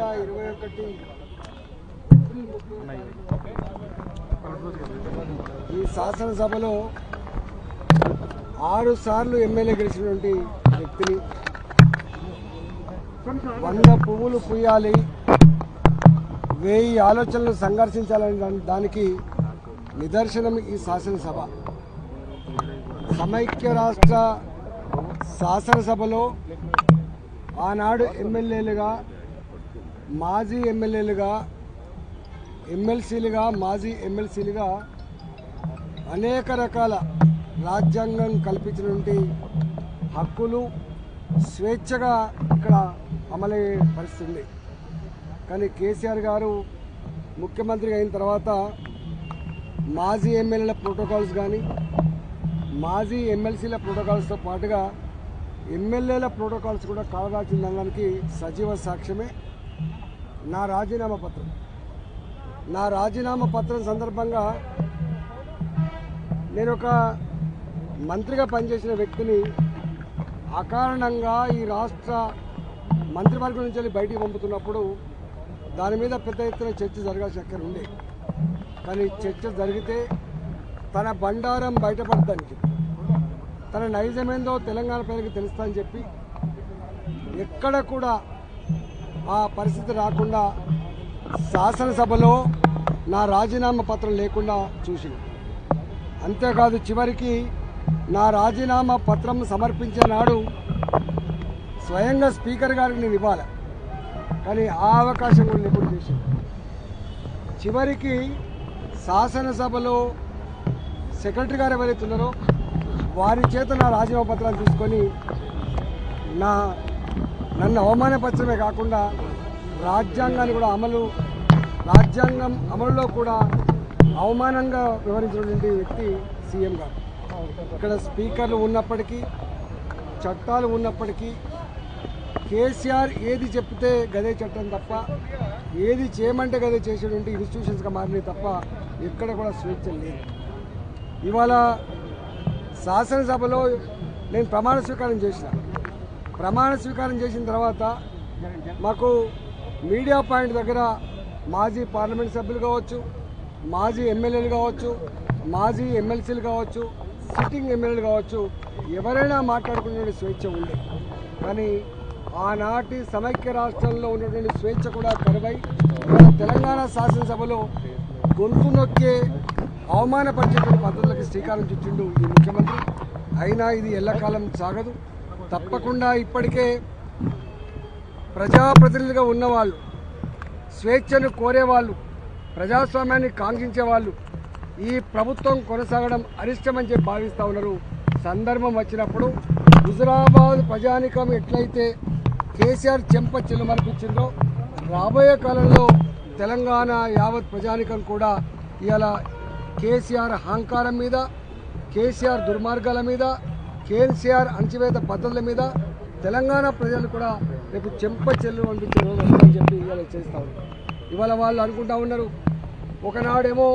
ఇరవై ఒకటి ఈ శాసనసభలో ఆరు సార్లు ఎమ్మెల్యే గెలిచినటువంటి వ్యక్తిని వంద పువ్వులు పూయాలి వెయ్యి ఆలోచనలు సంఘర్షించాలని దాని- దానికి నిదర్శనం ఈ శాసనసభ సమైక్య రాష్ట్ర శాసనసభలో ఆనాడు ఎమ్మెల్యేలుగా మాజీ ఎమ్మెల్యేలుగా ఎమ్మెల్సీలుగా మాజీ ఎమ్మెల్సీలుగా అనేక రకాల రాజ్యాంగం కల్పించినటువంటి హక్కులు స్వేచ్ఛగా ఇక్కడ అమలయ్యే పరిస్థితి ఉంది కానీ కేసీఆర్ గారు ముఖ్యమంత్రి అయిన తర్వాత మాజీ ఎమ్మెల్యేల ప్రోటోకాల్స్ కానీ మాజీ ఎమ్మెల్సీల ప్రోటోకాల్స్తో పాటుగా ఎమ్మెల్యేల ప్రోటోకాల్స్ కూడా కాలరాచిందనడానికి సజీవ సాక్ష్యమే నా రాజీనామా పత్రం నా రాజీనామా పత్రం సందర్భంగా నేను ఒక మంత్రిగా పనిచేసిన వ్యక్తిని అకారణంగా ఈ రాష్ట్ర మంత్రివర్గం నుంచి వెళ్ళి బయటికి పంపుతున్నప్పుడు దాని మీద పెద్ద ఎత్తున చర్చ జరగాల్సిన అక్కడ ఉండే కానీ చర్చ జరిగితే తన బండారం బయటపడడానికి తన నైజమేందో తెలంగాణ ప్రజలకు తెలుస్తా అని చెప్పి ఎక్కడ కూడా ఆ పరిస్థితి రాకుండా శాసనసభలో నా రాజీనామా పత్రం లేకుండా చూసింది అంతేకాదు చివరికి నా రాజీనామా పత్రం సమర్పించే నాడు స్వయంగా స్పీకర్ గారికి నేను ఇవ్వాలి కానీ ఆ అవకాశం కూడా ఎప్పుడు చేసింది చివరికి శాసనసభలో సెక్రటరీ గారు ఎవరైతే ఉన్నారో వారి చేత నా రాజీనామా పత్రాలు తీసుకొని నా నన్ను అవమానపరచడమే కాకుండా రాజ్యాంగాన్ని కూడా అమలు రాజ్యాంగం అమలులో కూడా అవమానంగా వివరించినటువంటి వ్యక్తి సీఎం గారు ఇక్కడ స్పీకర్లు ఉన్నప్పటికీ చట్టాలు ఉన్నప్పటికీ కేసీఆర్ ఏది చెప్తే గదే చట్టం తప్ప ఏది చేయమంటే గదే చేసేటువంటి ఇన్స్టిట్యూషన్స్గా మారినాయి తప్ప ఎక్కడ కూడా స్వేచ్ఛ లేదు ఇవాళ శాసనసభలో నేను ప్రమాణ స్వీకారం చేసిన ప్రమాణ స్వీకారం చేసిన తర్వాత మాకు మీడియా పాయింట్ దగ్గర మాజీ పార్లమెంట్ సభ్యులు కావచ్చు మాజీ ఎమ్మెల్యేలు కావచ్చు మాజీ ఎమ్మెల్సీలు కావచ్చు సిట్టింగ్ ఎమ్మెల్యేలు కావచ్చు ఎవరైనా మాట్లాడుకునే స్వేచ్ఛ ఉంది కానీ ఆనాటి సమైక్య రాష్ట్రంలో ఉన్నటువంటి స్వేచ్ఛ కూడా కరువై ఇవాళ తెలంగాణ శాసనసభలో గొంతు నొక్కే అవమానపరిచేటువంటి పద్ధతులకు శ్రీకారం చుట్టిండు ఈ ముఖ్యమంత్రి అయినా ఇది ఎల్లకాలం సాగదు తప్పకుండా ఇప్పటికే ప్రజాప్రతినిధులుగా ఉన్నవాళ్ళు స్వేచ్ఛను కోరేవాళ్ళు ప్రజాస్వామ్యాన్ని కాంక్షించే వాళ్ళు ఈ ప్రభుత్వం కొనసాగడం అరిష్టమని చెప్పి భావిస్తూ ఉన్నారు సందర్భం వచ్చినప్పుడు హుజురాబాద్ ప్రజానికం ఎట్లయితే కేసీఆర్ చెంప చెల్లుమనిపించిందో రాబోయే కాలంలో తెలంగాణ యావత్ ప్రజానికం కూడా ఇవాళ కేసీఆర్ అహంకారం మీద కేసీఆర్ దుర్మార్గాల మీద కేసీఆర్ అణచివేత పద్ధతుల మీద తెలంగాణ ప్రజలు కూడా రేపు చెంప చెల్లు అనిపించే రోజు వస్తుందని చెప్పి ఇవాళ చేస్తా ఉన్నారు ఇవాళ వాళ్ళు అనుకుంటా ఉన్నారు ఒకనాడేమో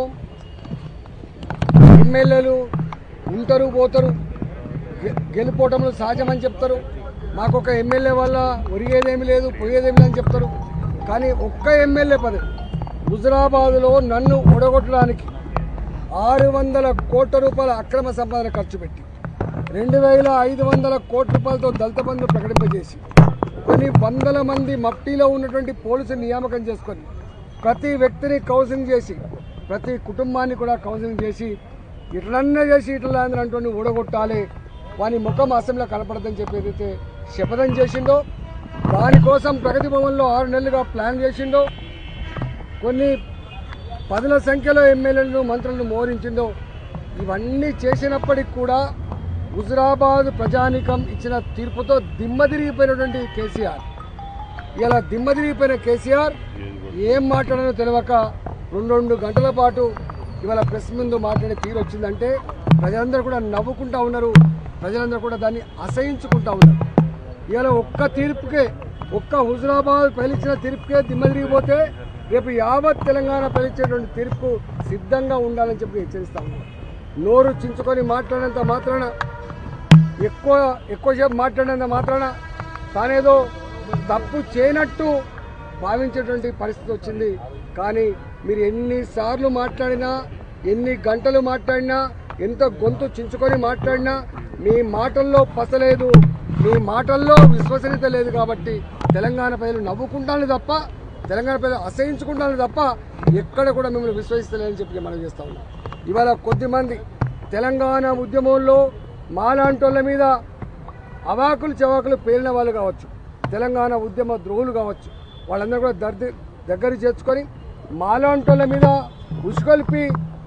ఎమ్మెల్యేలు ఉంటారు పోతారు గె- గెలుపోవటంలో సహజమని చెప్తారు మాకు ఒక ఎమ్మెల్యే వల్ల ఒరిగేదేమి లేదు పోయేదేమి లేదని చెప్తారు కానీ ఒక్క ఎమ్మెల్యే పదవి హుజరాబాద్లో నన్ను ఒడగొట్టడానికి ఆరు వందల కోట్ల రూపాయల అక్రమ సంపాదన ఖర్చు పెట్టి రెండు వేల ఐదు వందల కోట్ల రూపాయలతో దళిత బంధు ప్రకటింపజేసి కొన్ని వందల మంది మఫ్టీలో ఉన్నటువంటి పోలీసులు నియామకం చేసుకొని ప్రతి వ్యక్తిని కౌన్సిలింగ్ చేసి ప్రతి కుటుంబాన్ని కూడా కౌన్సిలింగ్ చేసి ఇట్లన్నా చేసి ఇట్లా అంటుని ఊడగొట్టాలి వాని ముఖం అసెంబ్లీలో కనపడదని చెప్పి ఏదైతే శపథం చేసిండో దానికోసం ప్రగతి భవన్లో ఆరు నెలలుగా ప్లాన్ చేసిండో కొన్ని పదుల సంఖ్యలో ఎమ్మెల్యేలను మంత్రులను మోహరించిందో ఇవన్నీ చేసినప్పటికి కూడా హుజురాబాద్ ప్రజానికం ఇచ్చిన తీర్పుతో దిమ్మ తిరిగిపోయినటువంటి కేసీఆర్ ఇలా దిమ్మ తిరిగిపోయిన కేసీఆర్ ఏం మాట్లాడాలో తెలియక రెండు రెండు గంటల పాటు ఇవాళ ప్రెస్ ముందు మాట్లాడే తీరు వచ్చిందంటే ప్రజలందరూ కూడా నవ్వుకుంటా ఉన్నారు ప్రజలందరూ కూడా దాన్ని అసహించుకుంటా ఉన్నారు ఇవాళ ఒక్క తీర్పుకే ఒక్క హుజురాబాద్ ప్రజలిచ్చిన తీర్పుకే దిమ్మ తిరిగిపోతే రేపు యావత్ తెలంగాణ ప్రజలిచ్చేటువంటి తీర్పు సిద్ధంగా ఉండాలని చెప్పి హెచ్చరిస్తా ఉన్నాను నోరు చించుకొని మాట్లాడినంత మాత్రాన ఎక్కువ ఎక్కువసేపు మాట్లాడినంత మాత్రాన తానేదో తప్పు చేయనట్టు భావించేటువంటి పరిస్థితి వచ్చింది కానీ మీరు ఎన్నిసార్లు మాట్లాడినా ఎన్ని గంటలు మాట్లాడినా ఎంత గొంతు చించుకొని మాట్లాడినా మీ మాటల్లో పసలేదు మీ మాటల్లో విశ్వసనీయత లేదు కాబట్టి తెలంగాణ ప్రజలు నవ్వుకుంటాను తప్ప తెలంగాణ ప్రజలు అసహించుకుంటాను తప్ప ఎక్కడ కూడా మిమ్మల్ని విశ్వసిస్తలేదని చెప్పి మనం చేస్తా ఉన్నాం ఇవాళ కొద్దిమంది తెలంగాణ ఉద్యమంలో మాలాంటోళ్ళ మీద అవాకులు చవాకులు పేలిన వాళ్ళు కావచ్చు తెలంగాణ ఉద్యమ ద్రోహులు కావచ్చు వాళ్ళందరూ కూడా దర్ది దగ్గర చేర్చుకొని మాలాంటోళ్ళ మీద ఉసుకొల్పి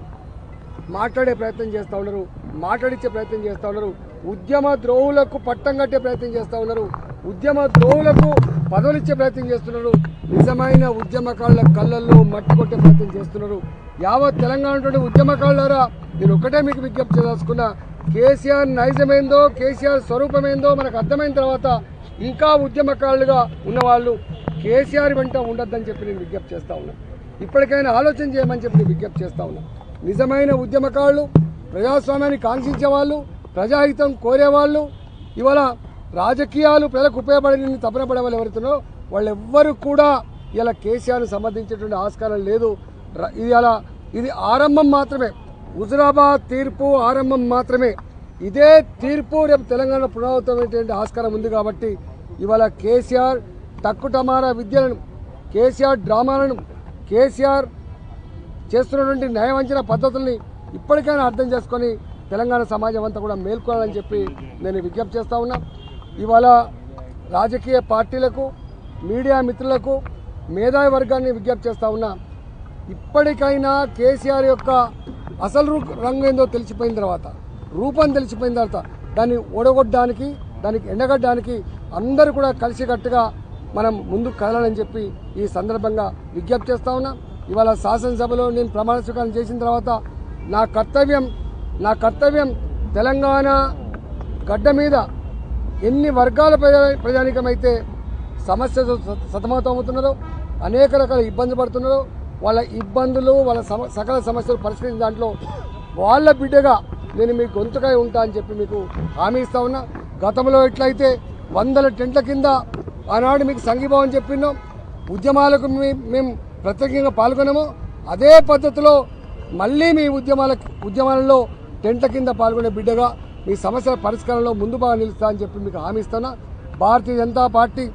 మాట్లాడే ప్రయత్నం చేస్తూ ఉన్నారు మాట్లాడించే ప్రయత్నం చేస్తూ ఉన్నారు ఉద్యమ ద్రోహులకు పట్టం కట్టే ప్రయత్నం చేస్తూ ఉన్నారు ఉద్యమ ద్రోహులకు పదవులు ఇచ్చే ప్రయత్నం చేస్తున్నారు నిజమైన ఉద్యమకారుల కళ్ళల్లో మట్టి కొట్టే ప్రయత్నం చేస్తున్నారు యావత్ తెలంగాణ నుండి ఉద్యమకారులారా నేను ఒకటే మీకు విజ్ఞప్తి చేయదలుచుకున్నా కేసీఆర్ నైజమేందో కేసీఆర్ స్వరూపమేందో మనకు అర్థమైన తర్వాత ఇంకా ఉద్యమకారులుగా ఉన్నవాళ్ళు కేసీఆర్ వెంట ఉండొద్దని చెప్పి నేను విజ్ఞప్తి చేస్తా ఉన్నా ఇప్పటికైనా ఆలోచన చేయమని చెప్పి నేను విజ్ఞప్తి చేస్తా ఉన్నా నిజమైన ఉద్యమకారులు ప్రజాస్వామ్యాన్ని కాంక్షించే వాళ్ళు ప్రజాహితం కోరేవాళ్ళు ఇవాళ రాజకీయాలు ప్రజలకు ఉపయోగపడి తపన పడే వాళ్ళు ఎవరుతున్నారో వాళ్ళెవ్వరు కూడా ఇలా కేసీఆర్ను సమర్థించేటువంటి ఆస్కారం లేదు ర- ఇది అలా ఇది ఆరంభం మాత్రమే హుజురాబాద్ తీర్పు ఆరంభం మాత్రమే ఇదే తీర్పు రేపు తెలంగాణ పునరావృతమైనటువంటి ఆస్కారం ఉంది కాబట్టి ఇవాళ కేసీఆర్ తక్కుటమారా విద్యలను కేసీఆర్ డ్రామాలను కేసీఆర్ చేస్తున్నటువంటి న్యాయవంచన పద్ధతుల్ని ఇప్పటికైనా అర్థం చేసుకొని తెలంగాణ సమాజం అంతా కూడా మేల్కోవాలని చెప్పి నేను విజ్ఞప్తి చేస్తా ఉన్నా ఇవాళ రాజకీయ పార్టీలకు మీడియా మిత్రులకు మేధావి వర్గాన్ని విజ్ఞప్తి చేస్తా ఉన్నా ఇప్పటికైనా కేసీఆర్ యొక్క అసలు రు- రంగు ఏందో తెలిసిపోయిన తర్వాత రూపం తెలిసిపోయిన తర్వాత దాన్ని ఓడగొట్టడానికి దానికి ఎండగట్టడానికి అందరూ కూడా కలిసికట్టుగా మనం ముందుకు కదలాలని చెప్పి ఈ సందర్భంగా విజ్ఞప్తి చేస్తా ఉన్నా ఇవాళ శాసనసభలో నేను ప్రమాణ స్వీకారం చేసిన తర్వాత నా కర్తవ్యం నా కర్తవ్యం తెలంగాణ గడ్డ మీద ఎన్ని వర్గాల ప్రజా ప్రజానికమైతే సమస్యతో స- సతమతమవుతున్నారో అనేక రకాల ఇబ్బందులు పడుతున్నారో వాళ్ళ ఇబ్బందులు వాళ్ళ సమ సకల సమస్యలు పరిష్కరించిన దాంట్లో వాళ్ళ బిడ్డగా నేను మీ గొంతుగా ఉంటా అని చెప్పి మీకు హామీ ఇస్తా ఉన్నా గతంలో ఎట్లయితే వందల టెంట్ల కింద ఆనాడు మీకు సంఘీభావం చెప్పినాం ఉద్యమాలకు మీ- మేము ప్రత్యేకంగా పాల్గొన్నాము అదే పద్ధతిలో మళ్ళీ మీ ఉద్యమాల ఉద్యమాలలో టెంట్ల కింద పాల్గొనే బిడ్డగా మీ సమస్యల పరిష్కారంలో ముందు బాగా నిలుస్తా అని చెప్పి మీకు హామీ ఇస్తున్నా భారతీయ జనతా పార్టీ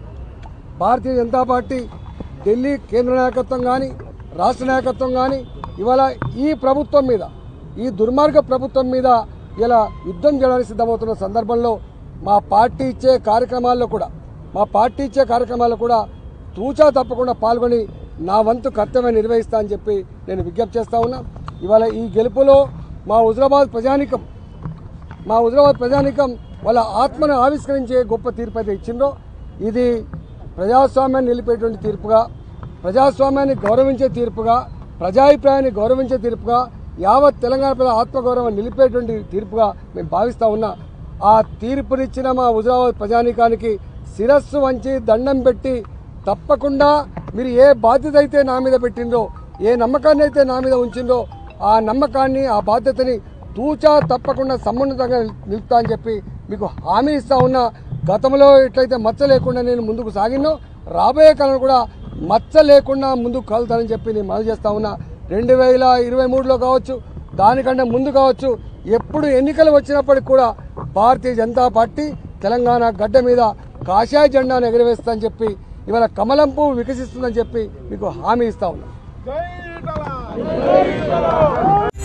భారతీయ జనతా పార్టీ ఢిల్లీ కేంద్ర నాయకత్వం కానీ రాష్ట్ర నాయకత్వం కానీ ఇవాళ ఈ ప్రభుత్వం మీద ఈ దుర్మార్గ ప్రభుత్వం మీద ఇలా యుద్ధం చేయడానికి సిద్ధమవుతున్న సందర్భంలో మా పార్టీ ఇచ్చే కార్యక్రమాల్లో కూడా మా పార్టీ ఇచ్చే కార్యక్రమాల్లో కూడా తూచా తప్పకుండా పాల్గొని నా వంతు కర్తవ్యం నిర్వహిస్తా అని చెప్పి నేను విజ్ఞప్తి చేస్తా ఉన్నా ఇవాళ ఈ గెలుపులో మా హుజరాబాద్ ప్రజానికం మా హుజరాబాద్ ప్రజానికం వాళ్ళ ఆత్మను ఆవిష్కరించే గొప్ప తీర్పు అయితే ఇచ్చిండ్రో ఇది ప్రజాస్వామ్యాన్ని నిలిపేటువంటి తీర్పుగా ప్రజాస్వామ్యాన్ని గౌరవించే తీర్పుగా ప్రజాభిప్రాయాన్ని గౌరవించే తీర్పుగా యావత్ తెలంగాణ ప్రజల ఆత్మగౌరవం నిలిపేటువంటి తీర్పుగా మేము భావిస్తా ఉన్నా ఆ తీర్పునిచ్చిన మా హుజరాబాద్ ప్రజానికానికి శిరస్సు వంచి దండం పెట్టి తప్పకుండా మీరు ఏ బాధ్యత అయితే నా మీద పెట్టిండ్రో ఏ నమ్మకాన్ని అయితే నా మీద ఉంచిండ్రో ఆ నమ్మకాన్ని ఆ బాధ్యతని తూచా తప్పకుండా సమున్నతంగా నిలుపుతా అని చెప్పి మీకు హామీ ఇస్తా ఉన్నా గతంలో ఎట్లయితే మచ్చ లేకుండా నేను ముందుకు సాగినో రాబోయే కాలంలో కూడా మచ్చ లేకుండా ముందుకు కలుతానని చెప్పి నేను మనవి చేస్తా ఉన్నా రెండు వేల ఇరవై మూడులో కావచ్చు దానికంటే ముందు కావచ్చు ఎప్పుడు ఎన్నికలు వచ్చినప్పటికి కూడా భారతీయ జనతా పార్టీ తెలంగాణ గడ్డ మీద కాషాయ జెండాను ఎగరవేస్తుందని చెప్పి ఇవాళ కమలం పువ్వు వికసిస్తుందని చెప్పి మీకు హామీ ఇస్తా ఉన్నా జై తలా